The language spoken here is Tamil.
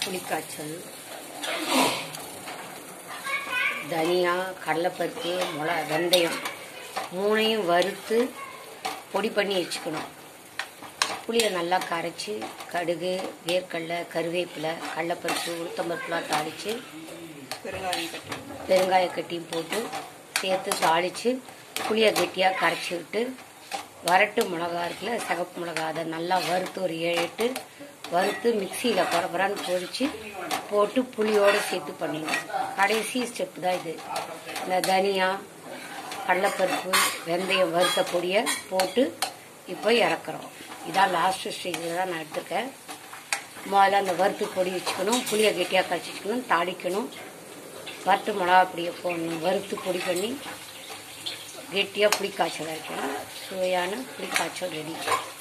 புளிக்காய்ச்சல் தனியா கடலைப்பருப்பு மிளகா வெந்தயம் மூணையும் வறுத்து பொடி பண்ணி வச்சுக்கணும் புளியை நல்லா கரைச்சி கடுகு வேர்க்கடலை கருவேப்பிலை கடலைப்பருப்பு உளுத்தம்பருப்புலாம் தாளித்து பெருங்காயம் கட்டி பெருங்காய கட்டியும் போட்டு சேர்த்து தாளித்து புளியை கெட்டியாக கரைச்சி விட்டு வரட்டு மிளகா இருக்குல்ல சிகப்பு மிளகா அதை நல்லா வறுத்து ஒரு ஏழு எட்டு வறுத்து மிக்சியில் பரபரான்னு பொரித்து போட்டு புளியோடு சேர்த்து பண்ணிடணும் கடைசி ஸ்டெப் தான் இது இந்த தனியா கடலைப்பருப்பு வெந்தயம் வறுத்த பொடியை போட்டு இப்போ இறக்குறோம் இதான் லாஸ்ட் ஸ்டேஜில் தான் நான் எடுத்திருக்கேன் முதல்ல அந்த வறுத்து பொடி வச்சுக்கணும் புளியை கெட்டியாக கரைச்சி வச்சுக்கணும் தாளிக்கணும் வறுத்து மிளகா பொடியை போடணும் வறுத்து பொடி பண்ணி கெட்டியாக புளி காய்ச்சல் வைக்கணும் சுவையான புளி காய்ச்சல் ரெடி